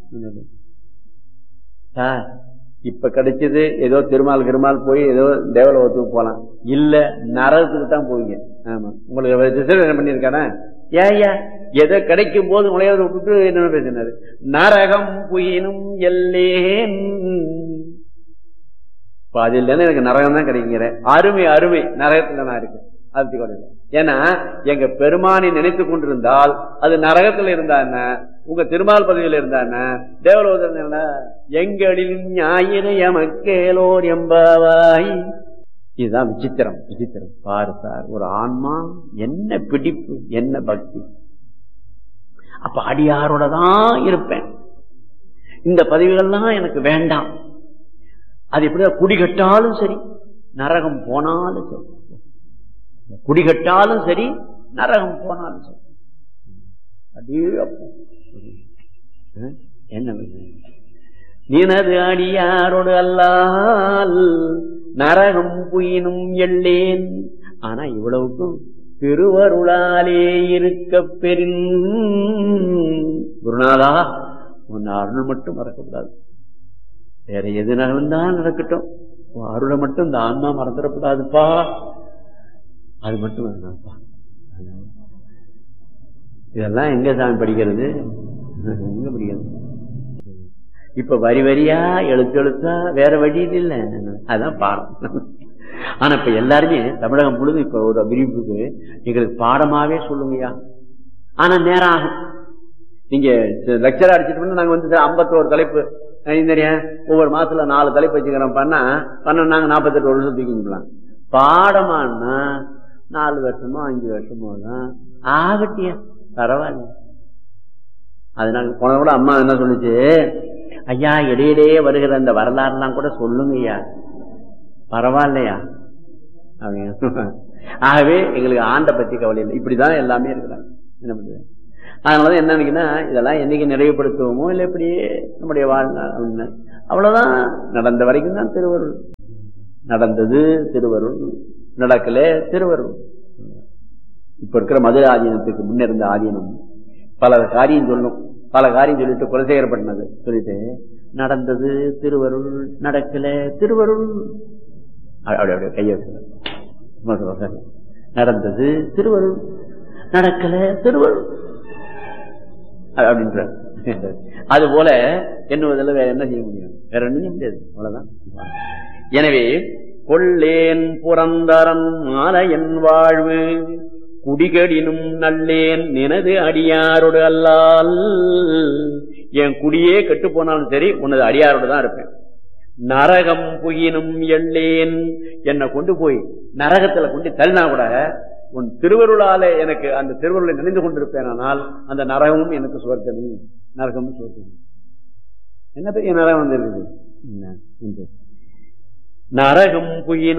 Sir இப்ப கிடைச்சது ஏதோ திருமால் கிருமால் போய் ஏதோ தேவலோகத்துக்கு போலாம் இல்ல நரகத்துக்கு தான் போவீங்க ஆமா உங்களுக்கு ரிசர்வேஷன் பண்ணிருக்கானே ஏயா எதை கிடைக்கும் போது உங்களையாவது விட்டுட்டு என்ன பேசினாரு நரகம் புயினும் எல்லேன் பாதியில் எனக்கு நரகம் தான் கிடைக்கிற அருமை அருமை நரகத்துல நான் இருக்கேன் அது கூட இல்லை. ஏன்னா எங்க பெருமானை நினைத்து கொண்டிருந்தால் அது நரகத்துல இருந்தா என்ன உங்க திருமால் பதவியில் இருந்தா என்ன தேவலோகத்தில் என்ன எங்களில் ஞாயிறு எமக்கேலோர் எம்பாவாய் இதுதான் விசித்திரம் விசித்திரம் பாரு சார் ஒரு ஆன்மா என்ன பிடிப்பு என்ன பக்தி அப்ப அடியாரோட தான் இருப்பேன் இந்த பதவிகள்லாம் எனக்கு வேண்டாம் அது எப்படி குடிகட்டாலும் சரி நரகம் போனாலும் சரி குடிகட்டாலும் சரி நரகம் போனாலும் சரி அதே அப்போ அஹ், என்ன இது? நினது அடியாரோடு அல்லால் நரகம் புயினும் எள்ளேன் ஆனா இவ்வளவுக்கும் திருவருளாலே இருக்க பெரின் குருநாதா உன் அருள் மட்டும் மறக்கக்கூடாது வேற எது நடந்தால் நடக்கட்டும் உன் அருளை மட்டும் இந்த ஆன்மா மறந்துடக்கூடாதுப்பா அது மட்டும் வேணாம்ப்பா இதெல்லாம் எங்க சாமி படிக்கிறது எங்க படிக்கிறது இப்ப வரி வரியா எழுத்து எழுத்தா வேற வழி இல்ல அதான் பாடம் ஆனா இப்ப எல்லாருமே தமிழகம் முழுதும் இப்ப ஒரு விரிவுக்கு எங்களுக்கு பாடமாவே சொல்லுங்கய்யா ஆனா நேரம் ஆகும் நீங்க லெக்சர் அடிச்சிட்டு நாங்க வந்து ஐம்பத்தோரு தலைப்பு தெரியா ஒவ்வொரு மாசத்துல நாலு தலைப்பு வச்சுக்கிறோம் பண்ணா பண்ண நாங்க நாற்பத்தெட்டு வருஷம் தூக்கிக்கலாம் பாடமானா நாலு வருஷமோ அஞ்சு வருஷமோ தான் ஆகட்டியா பரவாயில்ல அதனால போன கூட அம்மா என்ன சொல்லுச்சு ஐயா இடையிடையே வருகிற அந்த வரலாறுலாம் கூட சொல்லுங்க ஐயா பரவாயில்லையா அப்படின்னு ஆகவே எங்களுக்கு ஆண்டை பத்தி கவலை இல்லை இப்படிதான் எல்லாமே இருக்கிறாங்க என்ன பண்றது அதனாலதான் என்ன நினைக்கிறேன்னா இதெல்லாம் என்னைக்கு நிறைவுபடுத்துவோமோ இல்லை இப்படியே நம்முடைய வாழ்நாள் அப்படின்னு. அவ்வளவுதான் நடந்த வரைக்கும் தான் திருவருள் நடந்தது திருவருள் நடக்கல திருவருள் இப்ப இருக்கிற மதுரை ஆதீனத்துக்கு முன்ன இருந்த ஆதீனம் பல காரியம் சொல்லும் பல காரியம் சொல்லிட்டு குலசேகர் பண்ணது சொல்லிட்டு நடந்தது திருவருள் நடக்கல திருவருள் அப்படி அப்படியே கையை வச்சு சும்மா சொல்லுவாங்க. நடந்தது திருவருள் நடக்கல திருவருள் அது அப்படின்ற அது போல என்னுவதில் வேற என்ன செய்ய முடியும் வேற ஒண்ணும் செய்ய முடியாது அவ்வளவுதான் எனவே கொள்ளேன் புறந்தரன் மாலையன் வாழ்வு குடிகடினும் நல்லேன் நினது அடியாரோடு அல்லால் என் குடியே கெட்டு போனாலும் சரி உனது அடியாரோடு தான் இருப்பேன் நரகம் புகினும் எள்ளேன் என்னை கொண்டு போய் நரகத்துல கொண்டு தள்ளினா கூட உன் திருவருளால எனக்கு அந்த திருவருளை நினைந்து கொண்டிருப்பேனால் அந்த நரகமும் எனக்கு சுவர்க்கமே நரகமும் சுவர்க்கமே என்ன பெரிய நரகம் வந்திருக்குது என்ன? நரகம் புயினும்